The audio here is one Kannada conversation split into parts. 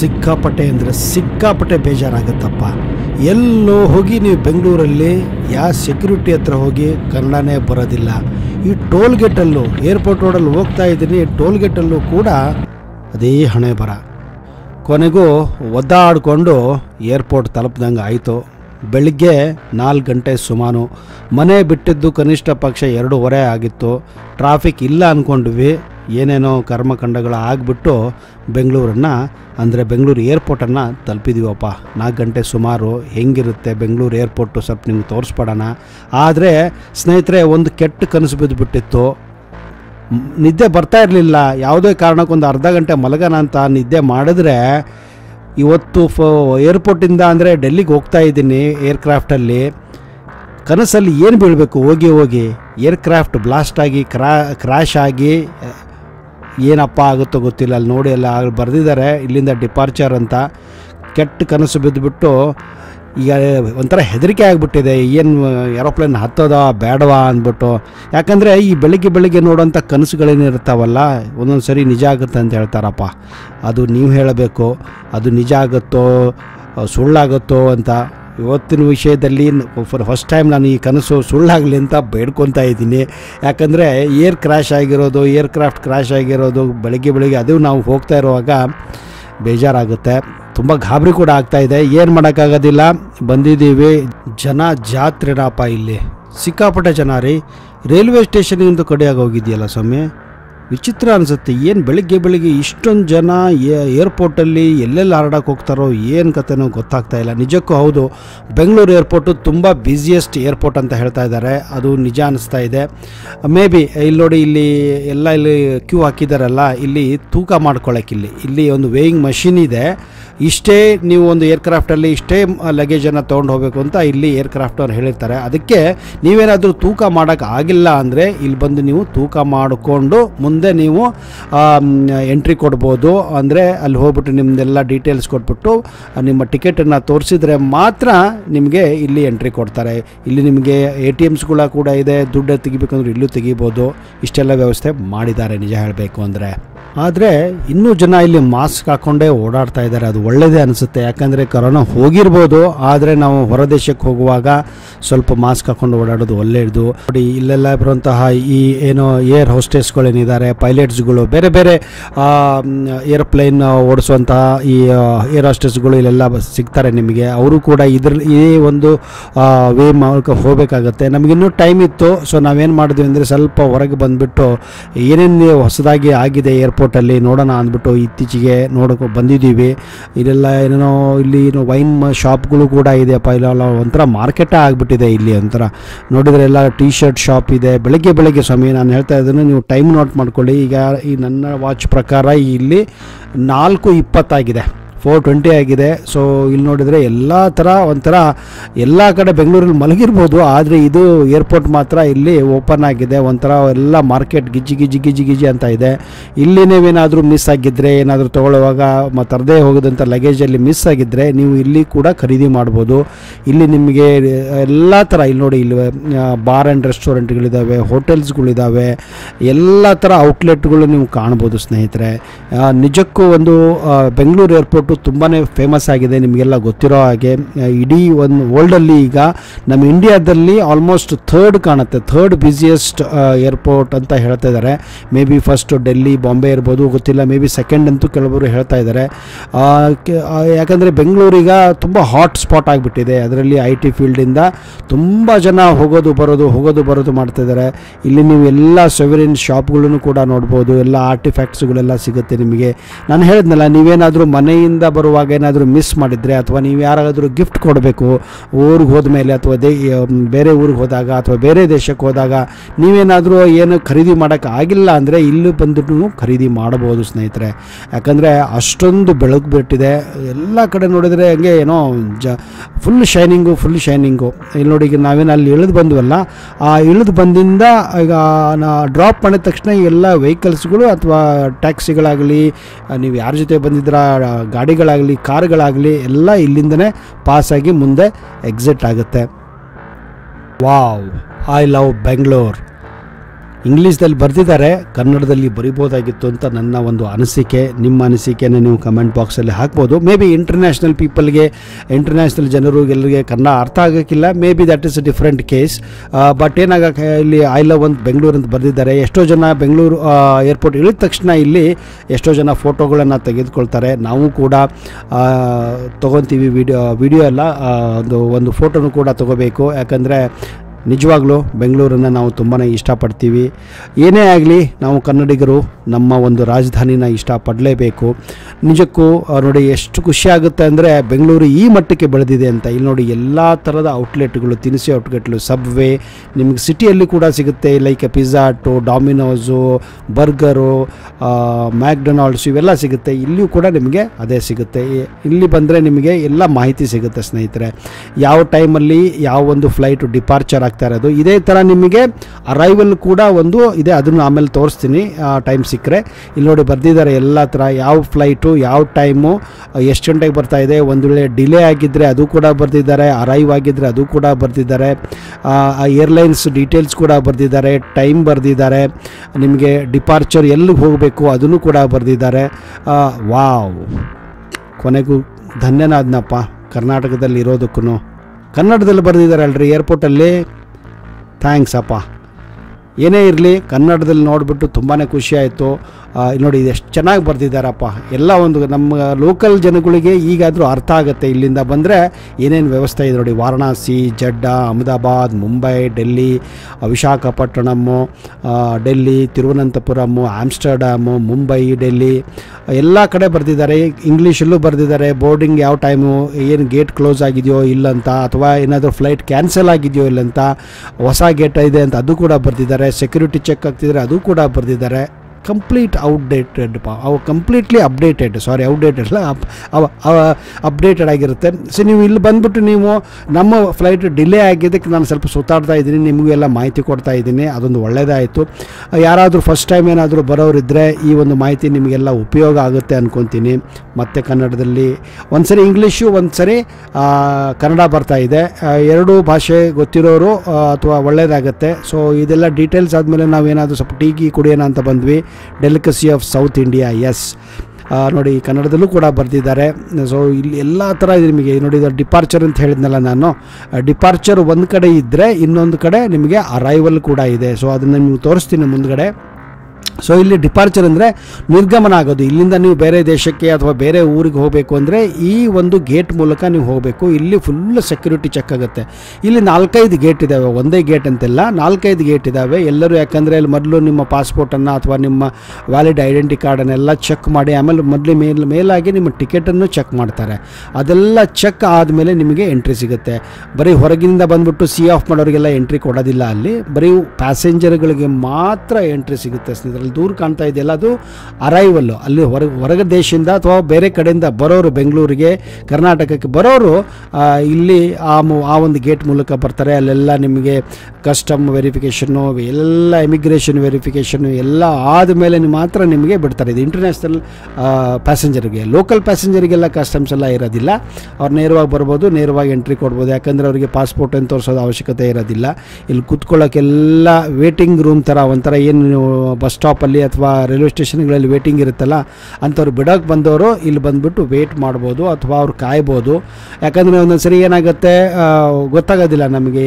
ಸಿಕ್ಕಾಪಟ್ಟೆ ಅಂದರೆ ಸಿಕ್ಕಾಪಟ್ಟೆ ಬೇಜಾರಾಗುತ್ತಪ್ಪ ಎಲ್ಲೋ ಹೋಗಿ ನೀವು ಬೆಂಗಳೂರಲ್ಲಿ ಯಾವ ಸೆಕ್ಯೂರಿಟಿ ಹತ್ರ ಹೋಗಿ ಕನ್ನಡನೇ ಬರೋದಿಲ್ಲ ಈ ಟೋಲ್ ಗೇಟಲ್ಲೂ ಏರ್ಪೋರ್ಟ್ ರೋಡಲ್ಲಿ ಹೋಗ್ತಾ ಇದ್ದೀನಿ ಟೋಲ್ ಗೇಟಲ್ಲೂ ಕೂಡ ಅದೇ ಹಣೆ ಬರ ಕೊನೆಗೂ ಒದ್ದಾಡಿಕೊಂಡು ಏರ್ಪೋರ್ಟ್ ತಲುಪ್ದಂಗೆ ಆಯಿತು ಬೆಳಿಗ್ಗೆ ನಾಲ್ಕು ಗಂಟೆ ಸುಮಾರು ಮನೆ ಬಿಟ್ಟಿದ್ದು ಕನಿಷ್ಠ ಪಕ್ಷ ಎರಡೂವರೆ ಆಗಿತ್ತು ಟ್ರಾಫಿಕ್ ಇಲ್ಲ ಅಂದ್ಕೊಂಡ್ವಿ ಏನೇನೋ ಕರ್ಮಕಾಂಡಗಳು ಆಗಿಬಿಟ್ಟು ಬೆಂಗಳೂರನ್ನು ಅಂದರೆ ಬೆಂಗಳೂರು ಏರ್ಪೋರ್ಟನ್ನು ತಲುಪಿದ್ದೀವಪ್ಪ ನಾಲ್ಕು ಗಂಟೆ ಸುಮಾರು ಹೆಂಗಿರುತ್ತೆ ಬೆಂಗಳೂರು ಏರ್ಪೋರ್ಟು ಸ್ವಲ್ಪ ನಿಮ್ಗೆ ತೋರಿಸ್ಬಿಡೋಣ ಆದರೆ ಸ್ನೇಹಿತರೆ ಒಂದು ಕೆಟ್ಟ ಕನಸು ಬಿದ್ದುಬಿಟ್ಟಿತ್ತು ಮ್- ನಿದ್ದೆ ಬರ್ತಾ ಇರಲಿಲ್ಲ ಯಾವುದೇ ಕಾರಣಕ್ಕೊಂದು ಅರ್ಧ ಗಂಟೆ ಮಲಗೋಣ ಅಂತ ನಿದ್ದೆ ಮಾಡಿದ್ರೆ ಇವತ್ತು ಫ ಏರ್ಪೋರ್ಟಿಂದ ಅಂದರೆ ಡೆಲ್ಲಿಗೆ ಹೋಗ್ತಾ ಇದ್ದೀನಿ ಏರ್ಕ್ರಾಫ್ಟಲ್ಲಿ ಕನಸಲ್ಲಿ ಏನು ಬೀಳಬೇಕು ಹೋಗಿ ಹೋಗಿ ಏರ್ಕ್ರಾಫ್ಟ್ ಬ್ಲಾಸ್ಟ್ ಆಗಿ ಕ್ರಾ ಕ್ರ್ಯಾಶ್ ಆಗಿ ಏನಪ್ಪ ಆಗುತ್ತೋ ಗೊತ್ತಿಲ್ಲ ಅಲ್ಲಿ ನೋಡಿ ಎಲ್ಲ ಬರೆದಿದ್ದಾರೆ ಇಲ್ಲಿಂದ ಡಿಪಾರ್ಚರ್ ಅಂತ ಕೆಟ್ಟ ಕನಸು ಬಿದ್ದುಬಿಟ್ಟು ಈಗ ಒಂಥರ ಹೆದರಿಕೆ ಆಗಿಬಿಟ್ಟಿದೆ ಏನು ಏರೋಪ್ಲೇನ್ ಹತ್ತೋದ ಬೇಡವಾ ಅಂದ್ಬಿಟ್ಟು ಯಾಕಂದರೆ ಈ ಬೆಳಿಗ್ಗೆ ಬೆಳಿಗ್ಗೆ ನೋಡೋಂಥ ಕನಸುಗಳೇನಿರ್ತಾವಲ್ಲ ಒಂದೊಂದು ಸರಿ ನಿಜ ಆಗುತ್ತೆ ಅಂತ ಹೇಳ್ತಾರಪ್ಪ ಅದು ನೀವು ಹೇಳಬೇಕು ಅದು ನಿಜ ಆಗುತ್ತೋ ಅಹ್, ಸುಳ್ಳಾಗುತ್ತೋ ಅಂತ ಇವತ್ತಿನ ವಿಷಯದಲ್ಲಿ ಫಾರ್ ಫಸ್ಟ್ ಟೈಮ್ ನಾನು ಈ ಕನಸು ಸುಳ್ಳಾಗಲಿ ಅಂತ ಬೇಡ್ಕೊತಾ ಇದ್ದೀನಿ ಯಾಕಂದರೆ ಏರ್ ಕ್ರ್ಯಾಶ್ ಆಗಿರೋದು ಏರ್ ಕ್ರಾಫ್ಟ್ ಕ್ರ್ಯಾಶ್ ಆಗಿರೋದು ಬೆಳಗ್ಗೆ ಬೆಳಿಗ್ಗೆ ಅದು ನಾವು ಹೋಗ್ತಾ ಇರುವಾಗ ಬೇಜಾರಾಗುತ್ತೆ ತುಂಬ ಗಾಬರಿ ಕೂಡ ಆಗ್ತಾ ಇದೆ ಏನು ಮಾಡೋಕ್ಕಾಗೋದಿಲ್ಲ ಬಂದಿದ್ದೀವಿ ಜನ ಜಾತ್ರೆನಪ್ಪ ಇಲ್ಲಿ ಸಿಕ್ಕಾಪಟ್ಟೆ ಜನ ರೀ ರೈಲ್ವೆ ಸ್ಟೇಷನಿಂದ ಕಡೆಯಾಗಿ ಹೋಗಿದೆಯಲ್ಲ ಸ್ವಾಮಿ ವಿಚಿತ್ರ ಅನಿಸುತ್ತೆ ಏನು ಬೆಳಿಗ್ಗೆ ಬೆಳಿಗ್ಗೆ ಇಷ್ಟೊಂದು ಜನ ಏ- ಏರ್ಪೋರ್ಟಲ್ಲಿ ಎಲ್ಲೆಲ್ಲಿ ಹರಡಕ್ಕೆ ಹೋಗ್ತಾರೋ ಏನು ಕತೆನೋ ಗೊತ್ತಾಗ್ತಾ ಇಲ್ಲ ನಿಜಕ್ಕೂ ಹೌದು ಬೆಂಗಳೂರು ಏರ್ಪೋರ್ಟು ತುಂಬ ಬ್ಯುಸಿಯೆಸ್ಟ್ ಏರ್ಪೋರ್ಟ್ ಅಂತ ಹೇಳ್ತಾ ಇದ್ದಾರೆ ಅದು ನಿಜ ಅನಿಸ್ತಾ ಇದೆ ಮೇ ಬಿ ಇಲ್ಲಿ ನೋಡಿ ಇಲ್ಲಿ ಎಲ್ಲ ಇಲ್ಲಿ ಕ್ಯೂ ಹಾಕಿದಾರಲ್ಲ ಇಲ್ಲಿ ತೂಕ ಮಾಡ್ಕೊಳಕ್ಕೆ ಇಲ್ಲಿ ಇಲ್ಲಿ ಒಂದು ವೇಯಿಂಗ್ ಮಷಿನ್ ಇದೆ ಇಷ್ಟೇ ನೀವು ಒಂದು ಏರ್ಕ್ರಾಫ್ಟಲ್ಲಿ ಇಷ್ಟೇ ಲಗೇಜನ್ನು ತೊಗೊಂಡು ಹೋಗಬೇಕು ಅಂತ ಇಲ್ಲಿ ಏರ್ಕ್ರಾಫ್ಟ್ ಅವ್ರು ಹೇಳಿರ್ತಾರೆ ಅದಕ್ಕೆ ನೀವೇನಾದರೂ ತೂಕ ಮಾಡೋಕ್ಕೆ ಆಗಿಲ್ಲ ಅಂದರೆ ಇಲ್ಲಿ ಬಂದು ನೀವು ತೂಕ ಮಾಡಿಕೊಂಡು ಮುಂದೆ ನೀವು ಎಂಟ್ರಿ ಕೊಡ್ಬೋದು ಅಂದರೆ ಅಲ್ಲಿ ಹೋಗ್ಬಿಟ್ಟು ನಿಮ್ಮದೆಲ್ಲ ಡೀಟೇಲ್ಸ್ ಕೊಟ್ಬಿಟ್ಟು ಆ, ನಿಮ್ಮ ಟಿಕೆಟನ್ನು ತೋರಿಸಿದ್ರೆ ಮಾತ್ರ ನಿಮಗೆ ಇಲ್ಲಿ ಎಂಟ್ರಿ ಕೊಡ್ತಾರೆ ಇಲ್ಲಿ ನಿಮಗೆ ಎ ಟಿ ಎಮ್ಸ್ಗಳ ಕೂಡ ಇದೆ ದುಡ್ಡು ತೆಗಿಬೇಕಂದ್ರೆ ಇಲ್ಲೂ ತೆಗಿಬೋದು ಇಷ್ಟೆಲ್ಲ ವ್ಯವಸ್ಥೆ ಮಾಡಿದ್ದಾರೆ ನಿಜ ಹೇಳಬೇಕು ಅಂದರೆ ಆದರೆ ಇನ್ನೂ ಜನ ಇಲ್ಲಿ ಮಾಸ್ಕ್ ಹಾಕ್ಕೊಂಡೇ ಓಡಾಡ್ತಾ ಇದ್ದಾರೆ ಅದು ಒಳ್ಳೆಯದೇ ಅನಿಸುತ್ತೆ ಯಾಕಂದರೆ ಕೊರೋನಾ ಹೋಗಿರ್ಬೋದು ಆದರೆ ನಾವು ಹೊರದೇಶಕ್ಕೆ ಹೋಗುವಾಗ ಸ್ವಲ್ಪ ಮಾಸ್ಕ್ ಹಾಕ್ಕೊಂಡು ಓಡಾಡೋದು ಒಳ್ಳೆಯದು ನೋಡಿ ಇಲ್ಲೆಲ್ಲ ಬರುವಂತಹ ಈ ಏನೋ ಏರ್ ಹೋಸ್ಟೆಸ್ಗಳೇನಿದ್ದಾರೆ ಪೈಲಟ್ಸ್ಗಳು ಬೇರೆ ಬೇರೆ ಏರ್ಪ್ಲೇನ್ ಓಡಿಸುವಂತಹ ಈ ಏರ್ ಹೋಸ್ಟೆಸ್ಗಳು ಇಲ್ಲೆಲ್ಲ ಬ- ಸಿಗ್ತಾರೆ ನಿಮಗೆ ಅವರು ಕೂಡ ಇದ್ರ ಈ ಒಂದು ವೇ ಮೂಲಕ ಹೋಗಬೇಕಾಗತ್ತೆ ನಮಗಿನ್ನೂ ಟೈಮ್ ಇತ್ತು ಸೊ ನಾವೇನು ಮಾಡಿದ್ವಿ ಅಂದರೆ ಸ್ವಲ್ಪ ಹೊರಗೆ ಬಂದುಬಿಟ್ಟು ಏನೇನು ಹೊಸದಾಗಿ ಆಗಿದೆ ಏರ್ಪೋರ್ಟಲ್ಲಿ ನೋಡೋಣ ಅಂದ್ಬಿಟ್ಟು ಇತ್ತೀಚೆಗೆ ನೋಡೋಕೆ ಬಂದಿದ್ದೀವಿ ಇದೆಲ್ಲ ಏನೇನೋ ಇಲ್ಲಿ ಏನು ವೈನ್ ಶಾಪ್ಗಳು ಕೂಡ ಇದೆಯಪ್ಪ ಇಲ್ಲೆಲ್ಲ ಒಂಥರ ಮಾರ್ಕೆಟೇ ಆಗಿಬಿಟ್ಟಿದೆ ಇಲ್ಲಿ ಒಂಥರ ನೋಡಿದರೆ ಎಲ್ಲ ಟೀ ಶರ್ಟ್ ಶಾಪ್ ಇದೆ ಬೆಳಗ್ಗೆ ಬೆಳಗ್ಗೆ ಸ್ವಾಮಿ ನಾನು ಹೇಳ್ತಾ ಇದ್ದೀನಿ ನೀವು ಟೈಮ್ ನೋಟ್ ಮಾಡ್ಕೊಳ್ಳಿ ಈಗ ಈ ನನ್ನ ವಾಚ್ ಪ್ರಕಾರ ಇಲ್ಲಿ ನಾಲ್ಕು ಇಪ್ಪತ್ತಾಗಿದೆ ಫೋರ್ ಟ್ವೆಂಟಿ ಆಗಿದೆ ಸೊ ಇಲ್ಲಿ ನೋಡಿದರೆ ಎಲ್ಲ ಥರ ಒಂಥರ ಎಲ್ಲ ಕಡೆ ಬೆಂಗಳೂರಲ್ಲಿ ಮಲಗಿರ್ಬೋದು ಆದರೆ ಇದು ಏರ್ಪೋರ್ಟ್ ಮಾತ್ರ ಇಲ್ಲಿ ಓಪನ್ ಆಗಿದೆ ಒಂಥರ ಎಲ್ಲ ಮಾರ್ಕೆಟ್ ಗಿಜ್ಜಿ ಗಿಜ್ಜಿ ಗಿಜ್ಜಿ ಗಿಜ್ಜಿ ಅಂತ ಇದೆ ಇಲ್ಲಿ ನೀವೇನಾದರೂ ಮಿಸ್ ಆಗಿದ್ದರೆ ಏನಾದರೂ ತೊಗೊಳ್ಳುವಾಗ ಮ ತರದೇ ಹೋಗೋದಂಥ ಲಗೇಜಲ್ಲಿ ಮಿಸ್ ಆಗಿದ್ದರೆ ನೀವು ಇಲ್ಲಿ ಕೂಡ ಖರೀದಿ ಮಾಡ್ಬೋದು ಇಲ್ಲಿ ನಿಮಗೆ ಎಲ್ಲ ಥರ ಇಲ್ಲಿ ನೋಡಿ ಇಲ್ಲಿ ಬಾರ್ ಆ್ಯಂಡ್ ರೆಸ್ಟೋರೆಂಟ್ಗಳಿದ್ದಾವೆ ಹೋಟೆಲ್ಸ್ಗಳಿದ್ದಾವೆ ಎಲ್ಲ ಥರ ಔಟ್ಲೆಟ್ಗಳು ನೀವು ಕಾಣ್ಬೋದು ಸ್ನೇಹಿತರೆ ಆ, ನಿಜಕ್ಕೂ ಒಂದು ಆ, ಬೆಂಗಳೂರು ಏರ್ಪೋರ್ಟು ತುಂಬಾ ಫೇಮಸ್ ಆಗಿದೆ ನಿಮಗೆಲ್ಲ ಗೊತ್ತಿರೋ ಹಾಗೆ ಆ, ಇಡೀ ಒಂದು ವರ್ಲ್ಡಲ್ಲಿ ಈಗ ನಮ್ಮ ಇಂಡಿಯಾದಲ್ಲಿ ಆಲ್ಮೋಸ್ಟ್ ಥರ್ಡ್ ಕಾಣುತ್ತೆ ಥರ್ಡ್ ಬ್ಯುಸಿಯೆಸ್ಟ್ ಏರ್ಪೋರ್ಟ್ ಅಂತ ಹೇಳ್ತಾ ಇದ್ದಾರೆ maybe first Delhi Bombay ಇರ್ಬೋದು ಗೊತ್ತಿಲ್ಲ ಮೇ ಬಿ ಸೆಕೆಂಡ್ ಅಂತೂ ಕೆಲವರು ಹೇಳ್ತಾ ಇದ್ದಾರೆ ಆ, ಕೆ- ಆ, ಯಾಕಂದರೆ ಬೆಂಗಳೂರೀಗ ತುಂಬ ಹಾಟ್ ಸ್ಪಾಟ್ ಆಗಿಬಿಟ್ಟಿದೆ ಅದರಲ್ಲಿ ಐ ಟಿ ಫೀಲ್ಡಿಂದ ತುಂಬ ಜನ ಹೋಗೋದು ಬರೋದು ಹೋಗೋದು ಬರೋದು ಮಾಡ್ತಾ ಇದ್ದಾರೆ ಇಲ್ಲಿ ನೀವು ಎಲ್ಲ ಸೆವೆರಿನ್ ಶಾಪ್ಗಳನ್ನು ಕೂಡ ನೋಡ್ಬೋದು ಎಲ್ಲ ಆರ್ಟಿಫ್ಯಾಕ್ಟ್ಸ್ಗಳೆಲ್ಲ ಸಿಗುತ್ತೆ ನಿಮಗೆ ನಾನು ಹೇಳಿದ್ನಲ್ಲ ನೀವೇನಾದರೂ ಮನೆಯಿಂದ ಬರುವಾಗ ಏನಾದರೂ ಮಿಸ್ ಮಾಡಿದರೆ ಅಥವಾ ನೀವು ಯಾರಾದರೂ ಗಿಫ್ಟ್ ಕೊಡಬೇಕು ಊರಿಗೆ ಹೋದ್ಮೇಲೆ ಅಥವಾ ದೇ ಬೇರೆ ಊರಿಗೆ ಹೋದಾಗ ಅಥವಾ ಬೇರೆ ದೇಶಕ್ಕೆ ಹೋದಾಗ ನೀವೇನಾದರೂ ಏನು ಖರೀದಿ ಮಾಡೋಕ್ಕೆ ಆಗಿಲ್ಲ ಅಂದರೆ ಇಲ್ಲಿ ಬಂದುಬಿಟ್ಟು ನೀವು ಖರೀದಿ ಮಾಡಬಹುದು ಸ್ನೇಹಿತರೆ ಯಾಕಂದರೆ ಅಷ್ಟೊಂದು ಬೆಳಕು ಬಿಟ್ಟಿದೆ ಎಲ್ಲ ಕಡೆ ನೋಡಿದರೆ ಹಂಗೆ ಏನೋ ಜ ಫುಲ್ ಶೈನಿಂಗು ಫುಲ್ ಶೈನಿಂಗು ಇಲ್ಲಿ ನೋಡಿ ಈಗ ನಾವೇನು ಅಲ್ಲಿ ಇಳಿದು ಬಂದ್ವಲ್ಲ ಆ ಇಳಿದು ಬಂದಿಂದ ಈಗ ನಾ ಡ್ರಾಪ್ ಮಾಡಿದ ತಕ್ಷಣ ಎಲ್ಲ ವೆಹಿಕಲ್ಸ್ಗಳು ಅಥವಾ ಟ್ಯಾಕ್ಸಿಗಳಾಗಲಿ ನೀವು ಯಾರ ಜೊತೆ ಬಂದಿದ್ರ ಗಾಡಿಗಳಾಗಲಿ ಕಾರುಗಳಾಗಲಿ ಎಲ್ಲ ಇಲ್ಲಿಂದನೇ ಪಾಸಾಗಿ ಮುಂದೆ ಎಕ್ಸಿಟ್ ಆಗುತ್ತೆ ವಾವ್ ಐ ಲವ್ ಬೆಂಗಳೂರು ಇಂಗ್ಲೀಷ್ದಲ್ಲಿ ಬರೆದಿದ್ದಾರೆ ಕನ್ನಡದಲ್ಲಿ ಬರಿಬೋದಾಗಿತ್ತು ಅಂತ ನನ್ನ ಒಂದು ಅನಿಸಿಕೆ ನಿಮ್ಮ ಅನಿಸಿಕೆನ ನೀವು ಕಮೆಂಟ್ ಬಾಕ್ಸಲ್ಲಿ ಹಾಕ್ಬೋದು ಮೇ ಬಿ ಇಂಟರ್ನ್ಯಾಷನಲ್ ಪೀಪಲ್ಗೆ ಇಂಟರ್ನ್ಯಾಷನಲ್ ಜನರು ಎಲ್ಲರಿಗೆ ಕನ್ನಡ ಅರ್ಥ ಆಗೋಕ್ಕಿಲ್ಲ maybe that is a different case but ಏನಾಗಕ್ಕೆ ಇಲ್ಲಿ ಐ ಲವ್ ಅಂತ ಬೆಂಗಳೂರು ಅಂತ ಬರೆದಿದ್ದಾರೆ ಎಷ್ಟೋ ಜನ ಬೆಂಗಳೂರು ಏರ್ಪೋರ್ಟ್ ಇಳಿದ ತಕ್ಷಣ ಇಲ್ಲಿ ಎಷ್ಟೋ ಜನ ಫೋಟೋಗಳನ್ನು ತೆಗೆದುಕೊಳ್ತಾರೆ ನಾವು ಕೂಡ ತೊಗೊತೀವಿ ವಿಡಿಯೋ ವಿಡಿಯೋ ಎಲ್ಲ ಆ, ಒಂದು ಒಂದು ಫೋಟೋನು ಕೂಡ ತೊಗೋಬೇಕು ಯಾಕಂದರೆ ನಿಜವಾಗ್ಲೂ ಬೆಂಗಳೂರನ್ನು ನಾವು ತುಂಬಾ ಇಷ್ಟಪಡ್ತೀವಿ ಏನೇ ಆಗಲಿ ನಾವು ಕನ್ನಡಿಗರು ನಮ್ಮ ಒಂದು ರಾಜಧಾನಿನ ಇಷ್ಟಪಡಲೇಬೇಕು ನಿಜಕ್ಕೂ ಆ, ನೋಡಿ ಎಷ್ಟು ಖುಷಿ ಆಗುತ್ತೆ ಅಂದರೆ ಬೆಂಗಳೂರು ಈ ಮಟ್ಟಕ್ಕೆ ಬೆಳೆದಿದೆ ಅಂತ ಇಲ್ಲಿ ನೋಡಿ ಎಲ್ಲ ಥರದ ಔಟ್ಲೆಟ್ಗಳು ತಿನಿಸಿ ಔಟ್ಲೆಟ್ಗಳು ಸಬ್ವೇ ನಿಮಗೆ ಸಿಟಿಯಲ್ಲಿ ಕೂಡ ಸಿಗುತ್ತೆ like Pizza Hut Domino's burger McDonald's ಇವೆಲ್ಲ ಸಿಗುತ್ತೆ ಇಲ್ಲಿಯೂ ಕೂಡ ನಿಮಗೆ ಅದೇ ಸಿಗುತ್ತೆ ಈ- ಇಲ್ಲಿ ಬಂದರೆ ನಿಮಗೆ ಎಲ್ಲ ಮಾಹಿತಿ ಸಿಗುತ್ತೆ ಸ್ನೇಹಿತರೆ ಯಾವ ಟೈಮಲ್ಲಿ ಯಾವ ಒಂದು ಫ್ಲೈಟು ಡಿಪಾರ್ಚರ್ ಆಗ್ತಾ ಇರೋದು ಇದೇ ಥರ ನಿಮಗೆ ಅರೈವಲ್ ಕೂಡ ಒಂದು ಇದೆ ಅದನ್ನು ಆಮೇಲೆ ತೋರಿಸ್ತೀನಿ ಟೈಮ್ ಸಿಕ್ಕರೆ ಇಲ್ಲಿ ನೋಡಿ ಬರ್ದಿದ್ದಾರೆ ಎಲ್ಲ ಥರ ಯಾವ ಫ್ಲೈಟು ಯಾವ ಟೈಮು ಎಷ್ಟು ಗಂಟೆಗೆ ಬರ್ತಾ ಇದೆ ಒಂದು ವೇಳೆ ಡಿಲೇ ಆಗಿದ್ದರೆ ಅದು ಕೂಡ ಬರೆದಿದ್ದಾರೆ ಅರೈವ್ ಆಗಿದ್ದರೆ ಅದು ಕೂಡ ಬರೆದಿದ್ದಾರೆ ಏರ್ಲೈನ್ಸ್ ಡೀಟೇಲ್ಸ್ ಕೂಡ ಬರೆದಿದ್ದಾರೆ ಟೈಮ್ ಬರೆದಿದ್ದಾರೆ ನಿಮಗೆ ಡಿಪಾರ್ಚರ್ ಎಲ್ಲಿಗೆ ಹೋಗಬೇಕು ಅದನ್ನು ಕೂಡ ಬರೆದಿದ್ದಾರೆ ವಾವ್ ಕೊನೆಗೂ ಧನ್ಯನಾದ್ನಪ್ಪ ಕರ್ನಾಟಕದಲ್ಲಿ ಇರೋದಕ್ಕೂ ಕನ್ನಡದಲ್ಲಿ ಬರೆದಿದ್ದಾರೆ ಅಲ್ರಿ ಏರ್ಪೋರ್ಟಲ್ಲಿ ಥ್ಯಾಂಕ್ಸ್ ಅಪ್ಪ ಏನೇ ಇರಲಿ ಕನ್ನಡದಲ್ಲಿ ನೋಡಿಬಿಟ್ಟು ತುಂಬಾ ಖುಷಿ ಆಯಿತು ನೋಡಿ ಇದು ಎಷ್ಟು ಚೆನ್ನಾಗಿ ಬರೆದಿದ್ದಾರಪ್ಪ ಎಲ್ಲ ಒಂದು ನಮ್ಮ ಲೋಕಲ್ ಜನಗಳಿಗೆ ಈಗಾದರೂ ಅರ್ಥ ಆಗುತ್ತೆ ಇಲ್ಲಿಂದ ಬಂದರೆ ಏನೇನು ವ್ಯವಸ್ಥೆ ಇದೆ ನೋಡಿ ವಾರಣಾಸಿ ಜಡ್ಡಾ ಅಹಮದಾಬಾದ್ ಮುಂಬೈ ಡೆಲ್ಲಿ ಆ, ವಿಶಾಖಪಟ್ಟಣಮ್ಮು ಆ, ಡೆಲ್ಲಿ ತಿರುವನಂತಪುರಮ್ಮು ಆಮ್ಸ್ಟರ್ಡಾಮು ಮುಂಬೈ ಡೆಲ್ಲಿ ಎಲ್ಲ ಕಡೆ ಬರೆದಿದ್ದಾರೆ ಇಂಗ್ಲೀಷಲ್ಲೂ ಬರೆದಿದ್ದಾರೆ ಬೋರ್ಡಿಂಗ್ ಯಾವ ಟೈಮು ಏನು ಗೇಟ್ ಕ್ಲೋಸ್ ಆಗಿದೆಯೋ ಇಲ್ಲಂತ ಅಥವಾ ಏನಾದರೂ ಫ್ಲೈಟ್ ಕ್ಯಾನ್ಸಲ್ ಆಗಿದೆಯೋ ಇಲ್ಲಂತ ಹೊಸ ಗೇಟ್ ಇದೆ ಅಂತ ಅದು ಕೂಡ ಬರೆದಿದ್ದಾರೆ ಸೆಕ್ಯೂರಿಟಿ ಚೆಕ್ ಆಗ್ತಿದ್ರೆ ಅದು ಕೂಡ ಬರೆದಿದ್ದಾರೆ ಕಂಪ್ಲೀಟ್ ಔಟ್ಡೇಟೆಡ್ ಅವು ಕಂಪ್ಲೀಟ್ಲಿ ಅಪ್ಡೇಟೆಡ್ ಸಾರಿ ಔಟ್ಡೇಟೆಡ್ ಅಲ್ಲ ಅಪ್ಡೇಟೆಡ್ ಆಗಿರುತ್ತೆ ಸೊ ನೀವು ಇಲ್ಲಿ ಬಂದ್ಬಿಟ್ಟು ನೀವು ನಮ್ಮ ಫ್ಲೈಟ್ ಡಿಲೇ ಆಗಿದ್ದಕ್ಕೆ ನಾನು ಸ್ವಲ್ಪ ಸುತ್ತಾಡ್ತಾ ಇದ್ದೀನಿ ನಿಮಗೂ ಎಲ್ಲ ಮಾಹಿತಿ ಕೊಡ್ತಾ ಇದ್ದೀನಿ ಅದೊಂದು ಒಳ್ಳೆಯದಾಯಿತು ಯಾರಾದರೂ ಫಸ್ಟ್ ಟೈಮ್ ಏನಾದರೂ ಬರೋರಿದ್ದರೆ ಈ ಒಂದು ಮಾಹಿತಿ ನಿಮಗೆಲ್ಲ ಉಪಯೋಗ ಆಗುತ್ತೆ ಅನ್ಕೊತೀನಿ ಮತ್ತೆ ಕನ್ನಡದಲ್ಲಿ ಒಂದ್ಸರಿ ಇಂಗ್ಲೀಷು ಒಂದ್ಸರಿ ಆ, ಕನ್ನಡ ಬರ್ತಾ ಇದೆ ಆ, ಎರಡೂ ಭಾಷೆ ಗೊತ್ತಿರೋರು ಅಥವಾ ಒಳ್ಳೆಯದಾಗತ್ತೆ ಸೊ ಇದೆಲ್ಲ ಡೀಟೇಲ್ಸ್ ಆದಮೇಲೆ ನಾವೇನಾದರೂ ಸ್ವಲ್ಪ ಟೀ ಗೀ ಕುಡಿಯೋಣ ಅಂತ ಬಂದ್ವಿ ಡೆಲಿಕಸಿ ಆಫ್ ಸೌತ್ ಇಂಡಿಯಾ ಎಸ್ ನೋಡಿ ಕನ್ನಡದಲ್ಲೂ ಕೂಡ ಬರೆದಿದ್ದಾರೆ ಸೊ ಇಲ್ಲಿ ಎಲ್ಲ ಥರ ಇದೆ ನಿಮಗೆ ನೋಡಿ ಇದು ಡಿಪಾರ್ಚರ್ ಅಂತ ಹೇಳಿದ್ನಲ್ಲ ನಾನು ಡಿಪಾರ್ಚರ್ ಒಂದು ಕಡೆ ಇದ್ದರೆ ಇನ್ನೊಂದು ಕಡೆ ನಿಮಗೆ ಅರೈವಲ್ ಕೂಡ ಇದೆ ಸೊ ಅದನ್ನು ನಿಮ್ಗೆ ತೋರಿಸ್ತೀನಿ ಮುಂದ್ಗಡೆ ಸೊ ಇಲ್ಲಿ ಡಿಪಾರ್ಚರ್ ಅಂದರೆ ನಿರ್ಗಮನ ಆಗೋದು ಇಲ್ಲಿಂದ ನೀವು ಬೇರೆ ದೇಶಕ್ಕೆ ಅಥವಾ ಬೇರೆ ಊರಿಗೆ ಹೋಗಬೇಕು ಅಂದರೆ ಈ ಒಂದು ಗೇಟ್ ಮೂಲಕ ನೀವು ಹೋಗಬೇಕು ಇಲ್ಲಿ ಫುಲ್ ಸೆಕ್ಯೂರಿಟಿ ಚೆಕ್ ಆಗುತ್ತೆ ಇಲ್ಲಿ ನಾಲ್ಕೈದು ಗೇಟ್ ಇದ್ದಾವೆ ಒಂದೇ ಗೇಟ್ ಅಂತೆಲ್ಲ ನಾಲ್ಕೈದು ಗೇಟ್ ಇದ್ದಾವೆ ಎಲ್ಲರೂ ಯಾಕಂದರೆ ಇಲ್ಲಿ ಮೊದಲು ನಿಮ್ಮ ಪಾಸ್ಪೋರ್ಟನ್ನು ಅಥವಾ ನಿಮ್ಮ ವ್ಯಾಲಿಡ್ ಐಡೆಂಟಿ ಕಾರ್ಡನ್ನೆಲ್ಲ ಚೆಕ್ ಮಾಡಿ ಆಮೇಲೆ ಮೊದಲು ಮೇಲ್ ಮೇಲಾಗಿ ನಿಮ್ಮ ಟಿಕೆಟನ್ನು ಚೆಕ್ ಮಾಡ್ತಾರೆ ಅದೆಲ್ಲ ಚೆಕ್ ಆದಮೇಲೆ ನಿಮಗೆ ಎಂಟ್ರಿ ಸಿಗುತ್ತೆ ಬರೀ ಹೊರಗಿನಿಂದ ಬಂದ್ಬಿಟ್ಟು ಸಿ ಆಫ್ ಮಾಡೋರಿಗೆಲ್ಲ ಎಂಟ್ರಿ ಕೊಡೋದಿಲ್ಲ ಅಲ್ಲಿ ಬರೀ ಪ್ಯಾಸೆಂಜರ್ಗಳಿಗೆ ಮಾತ್ರ ಎಂಟ್ರಿ ಸಿಗುತ್ತೆ ಸ್ನೇಹಿತರಲ್ಲಿ ದೂರ ಕಾಣ್ತಾ ಇದೆಯಲ್ಲ ಅದು ಅರೈವಲ್ಲು ಅಲ್ಲಿ ಹೊರ ಹೊರಗ ದೇಶದಿಂದ ಅಥವಾ ಬೇರೆ ಕಡೆಯಿಂದ ಬರೋರು ಬೆಂಗಳೂರಿಗೆ ಕರ್ನಾಟಕಕ್ಕೆ ಬರೋರು ಆ, ಇಲ್ಲಿ ಆ ಮು- ಆ ಒಂದು ಗೇಟ್ ಮೂಲಕ ಬರ್ತಾರೆ ಅಲ್ಲೆಲ್ಲ ನಿಮಗೆ ಕಸ್ಟಮ್ ವೆರಿಫಿಕೇಷನ್ನು ಎಲ್ಲ ಇಮಿಗ್ರೇಷನ್ ವೆರಿಫಿಕೇಷನ್ನು ಎಲ್ಲ ಆದಮೇಲೆ ಮಾತ್ರ ನಿಮಗೆ ಬಿಡ್ತಾರೆ ಇದು ಇಂಟರ್ನ್ಯಾಷನಲ್ ಪ್ಯಾಸೆಂಜರ್ಗೆ ಲೋಕಲ್ ಪ್ಯಾಸೆಂಜರಿಗೆಲ್ಲ ಕಸ್ಟಮ್ಸ್ ಎಲ್ಲ ಇರೋದಿಲ್ಲ ಅವ್ರು ನೇರವಾಗಿ ಬರ್ಬೋದು ನೇರವಾಗಿ ಎಂಟ್ರಿ ಕೊಡ್ಬೋದು ಯಾಕಂದರೆ ಅವರಿಗೆ ಪಾಸ್ಪೋರ್ಟ್ ಏನು ತೋರಿಸೋದು ಅವಶ್ಯಕತೆ ಇರೋದಿಲ್ಲ ಇಲ್ಲಿ ಕೂತ್ಕೊಳ್ಳೋಕ್ಕೆಲ್ಲ ವೇಟಿಂಗ್ ರೂಮ್ ಥರ ಒಂಥರ ಏನು ನೀವು ಬಸ್ ಸ್ಟಾಪಲ್ಲಿ ಅಥವಾ ರೈಲ್ವೆ ಸ್ಟೇಷನ್ಗಳಲ್ಲಿ ವೇಟಿಂಗ್ ಇರುತ್ತಲ್ಲ ಅಂಥವ್ರು ಬಿಡೋಕ್ಕೆ ಬಂದವರು ಇಲ್ಲಿ ಬಂದುಬಿಟ್ಟು ವೇಟ್ ಮಾಡ್ಬೋದು ಅಥವಾ ಅವ್ರು ಕಾಯ್ಬೋದು ಯಾಕಂದರೆ ಒಂದೊಂದು ಸರಿ ಏನಾಗುತ್ತೆ ಆ, ಗೊತ್ತಾಗೋದಿಲ್ಲ ನಮಗೆ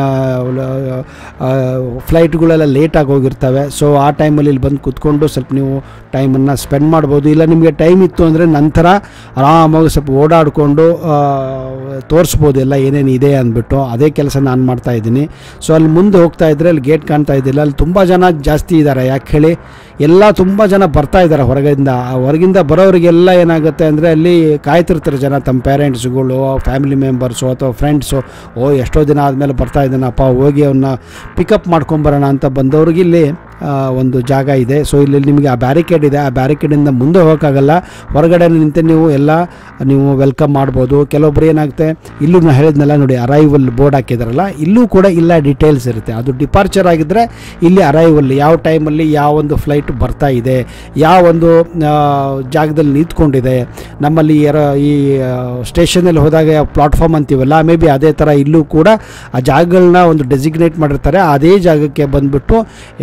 ಫ್ಲೈಟ್ಗಳೆಲ್ಲ ಲೇಟಾಗಿ ಹೋಗಿರ್ತವೆ ಸೊ ಆ ಟೈಮಲ್ಲಿ ಇಲ್ಲಿ ಬಂದು ಕೂತ್ಕೊಂಡು ಸ್ವಲ್ಪ ನೀವು ಟೈಮನ್ನು ಸ್ಪೆಂಡ್ ಮಾಡ್ಬೋದು ಇಲ್ಲ ನಿಮಗೆ ಟೈಮ್ ಇತ್ತು ಅಂದರೆ ನಂತರ ಆರಾಮಾಗಿ ಸ್ವಲ್ಪ ಓಡಾಡಿಕೊಂಡು ತೋರಿಸ್ಬೋದು ಎಲ್ಲ ಏನೇನು ಇದೆ ಅಂದ್ಬಿಟ್ಟು ಅದೇ ಕೆಲಸ ನಾನು ಮಾಡ್ತಾ ಇದ್ದೀನಿ ಸೊ ಅಲ್ಲಿ ಮುಂದೆ ಹೋಗ್ತಾ ಇದ್ದರೆ ಅಲ್ಲಿ ಗೇಟ್ ಕಾಣ್ತಾ ಇದ್ದಿಲ್ಲ ಅಲ್ಲಿ ತುಂಬ ಜನ ಜಾಸ್ತಿ ಇದ್ದಾರೆ ಯಾಕೆ ಹೇಳಿ ಎಲ್ಲ ತುಂಬ ಜನ ಬರ್ತಾ ಇದ್ದಾರೆ ಹೊರಗಿಂದ ಆ ಹೊರಗಿಂದ ಬರೋರಿಗೆಲ್ಲ ಏನಾಗುತ್ತೆ ಅಂದರೆ ಅಲ್ಲಿ ಕಾಯ್ತಿರ್ತಾರೆ ಜನ ತಮ್ಮ ಪೇರೆಂಟ್ಸ್ಗಳು ಫ್ಯಾಮಿಲಿ ಮೆಂಬರ್ಸು ಅಥವಾ ಫ್ರೆಂಡ್ಸು ಓ ಎಷ್ಟೋ ದಿನ ಆದಮೇಲೆ ಬರ್ತಾ ಇದ್ದಾನಪ್ಪ ಹೋಗಿ ಅವನ್ನ ಪಿಕಪ್ ಮಾಡ್ಕೊಂಬರೋಣ ಅಂತ ಬಂದವ್ರಿಗೆ ಇಲ್ಲಿ ಆ, ಒಂದು ಜಾಗ ಇದೆ ಸೊ ಇಲ್ಲಿ ನಿಮಗೆ ಆ ಬ್ಯಾರಿಕೇಡ್ ಇದೆ ಆ ಬ್ಯಾರಿಕೇಡಿಂದ ಮುಂದೆ ಹೋಗೋಕ್ಕಾಗಲ್ಲ ಹೊರಗಡೆ ನಿಂತು ನೀವು ಎಲ್ಲ ನೀವು ವೆಲ್ಕಮ್ ಮಾಡ್ಬೋದು ಕೆಲವೊಬ್ರು ಏನಾಗುತ್ತೆ ಇಲ್ಲೂ ನಾನು ಹೇಳಿದ್ನಲ್ಲ ನೋಡಿ ಅರೈವಲ್ ಬೋರ್ಡ್ ಹಾಕಿದಾರಲ್ಲ ಇಲ್ಲೂ ಕೂಡ ಇಲ್ಲ ಡೀಟೇಲ್ಸ್ ಇರುತ್ತೆ ಅದು ಡಿಪಾರ್ಚರ್ ಆಗಿದ್ದರೆ ಇಲ್ಲಿ ಅರೈವಲ್ ಯಾವ ಟೈಮಲ್ಲಿ ಯಾವ ಒಂದು ಫ್ಲೈಟ್ ಬರ್ತಾ ಇದೆ ಯಾವ ಒಂದು ಆ, ಜಾಗದಲ್ಲಿ ನಿಂತ್ಕೊಂಡಿದೆ ನಮ್ಮಲ್ಲಿ ಯಾರ ಈ ಸ್ಟೇಷನಲ್ಲಿ ಹೋದಾಗ ಪ್ಲಾಟ್ಫಾರ್ಮ್ ಅಂತೀವಲ್ಲ ಮೇ ಬಿ ಅದೇ ಥರ ಇಲ್ಲೂ ಕೂಡ ಆ ಜಾಗಗಳನ್ನ ಒಂದು ಡೆಸಿಗ್ನೇಟ್ ಮಾಡಿರ್ತಾರೆ ಅದೇ ಜಾಗಕ್ಕೆ ಬಂದ್ಬಿಟ್ಟು ಏರೋಪ್ಲೇನ್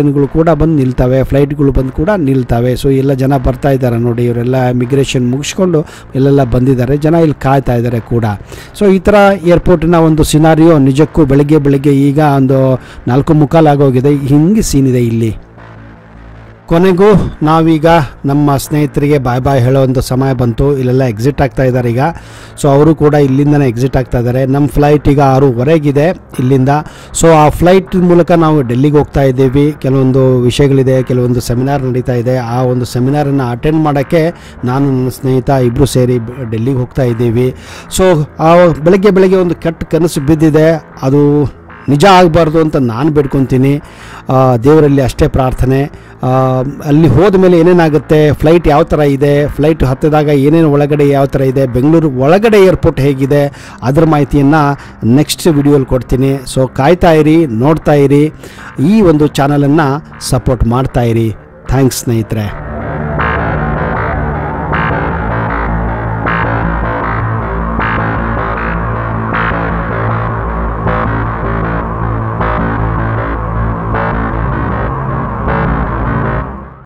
ಟ್ರೈನ್ಗಳು ಕೂಡ ಬಂದು ನಿಲ್ತವೆ ಫ್ಲೈಟ್ಗಳು ಬಂದು ಕೂಡ ನಿಲ್ತವೆ ಸೊ ಎಲ್ಲ ಜನ ಬರ್ತಾ ಇದ್ದಾರೆ ನೋಡಿ ಇವರೆಲ್ಲ ಮಿಗ್ರೇಷನ್ ಮುಗಿಸ್ಕೊಂಡು ಎಲ್ಲೆಲ್ಲ ಬಂದಿದ್ದಾರೆ ಜನ ಇಲ್ಲಿ ಕಾಯ್ತಾ ಇದ್ದಾರೆ ಕೂಡ ಸೊ ಈ ಥರ ಏರ್ಪೋರ್ಟಿನ ಒಂದು ಸಿನಾರಿಯೋ ನಿಜಕ್ಕೂ ಬೆಳಗ್ಗೆ ಬೆಳಗ್ಗೆ ಈಗ ಒಂದು ನಾಲ್ಕು ಮುಕ್ಕಾಲಾಗೋಗಿದೆ ಹಿಂಗೆ ಸೀನ್ ಇದೆ ಇಲ್ಲಿ ಕೊನೆಗೂ ನಾವೀಗ ನಮ್ಮ ಸ್ನೇಹಿತರಿಗೆ ಬಾಯ್ ಬಾಯ್ ಹೇಳೋ ಒಂದು ಸಮಯ ಬಂತು ಇಲ್ಲೆಲ್ಲ ಎಕ್ಸಿಟ್ ಆಗ್ತಾ ಇದ್ದಾರೆ ಈಗ ಸೊ ಅವರು ಕೂಡ ಇಲ್ಲಿಂದನೇ ಎಕ್ಸಿಟ್ ಆಗ್ತಾ ಇದ್ದಾರೆ ನಮ್ಮ ಫ್ಲೈಟ್ ಈಗ ಆರೂವರೆಗಿದೆ ಇಲ್ಲಿಂದ ಸೊ ಆ ಫ್ಲೈಟ್ ಮೂಲಕ ನಾವು ಡೆಲ್ಲಿಗೆ ಹೋಗ್ತಾ ಇದ್ದೀವಿ ಕೆಲವೊಂದು ವಿಷಯಗಳಿದೆ ಕೆಲವೊಂದು ಸೆಮಿನಾರ್ ನಡೀತಾ ಇದೆ ಆ ಒಂದು ಸೆಮಿನಾರನ್ನು ಅಟೆಂಡ್ ಮಾಡೋಕ್ಕೆ ನಾನು ನನ್ನ ಸ್ನೇಹಿತ ಇಬ್ಬರು ಸೇರಿ ಬ- ಡೆಲ್ಲಿಗೆ ಹೋಗ್ತಾ ಇದ್ದೀವಿ ಸೊ ಆ ಬೆಳಗ್ಗೆ ಬೆಳಗ್ಗೆ ಒಂದು ಕೆಟ್ಟ ಕನಸು ಬಿದ್ದಿದೆ ಅದು ನಿಜ ಆಗಬಾರ್ದು ಅಂತ ನಾನು ಬೇಡ್ಕೊತೀನಿ ಆ, ದೇವರಲ್ಲಿ ಅಷ್ಟೇ ಪ್ರಾರ್ಥನೆ ಆ, ಅಲ್ಲಿ ಹೋದ ಮೇಲೆ ಏನೇನಾಗುತ್ತೆ ಫ್ಲೈಟ್ ಯಾವ ಥರ ಇದೆ ಫ್ಲೈಟ್ ಹತ್ತಿದಾಗ ಏನೇನು ಒಳಗಡೆ ಯಾವ ಥರ ಇದೆ ಬೆಂಗಳೂರು ಒಳಗಡೆ ಏರ್ಪೋರ್ಟ್ ಹೇಗಿದೆ ಅದರ ಮಾಹಿತಿಯನ್ನು ನೆಕ್ಸ್ಟ್ ವಿಡಿಯೋಲಿ ಕೊಡ್ತೀನಿ ಸೊ ಕಾಯ್ತಾ ಇರಿ ನೋಡ್ತಾ ಇರಿ ಈ ಒಂದು ಚಾನಲನ್ನು ಸಪೋರ್ಟ್ ಮಾಡ್ತಾ ಇರಿ ಥ್ಯಾಂಕ್ಸ್ ಸ್ನೇಹಿತರೆ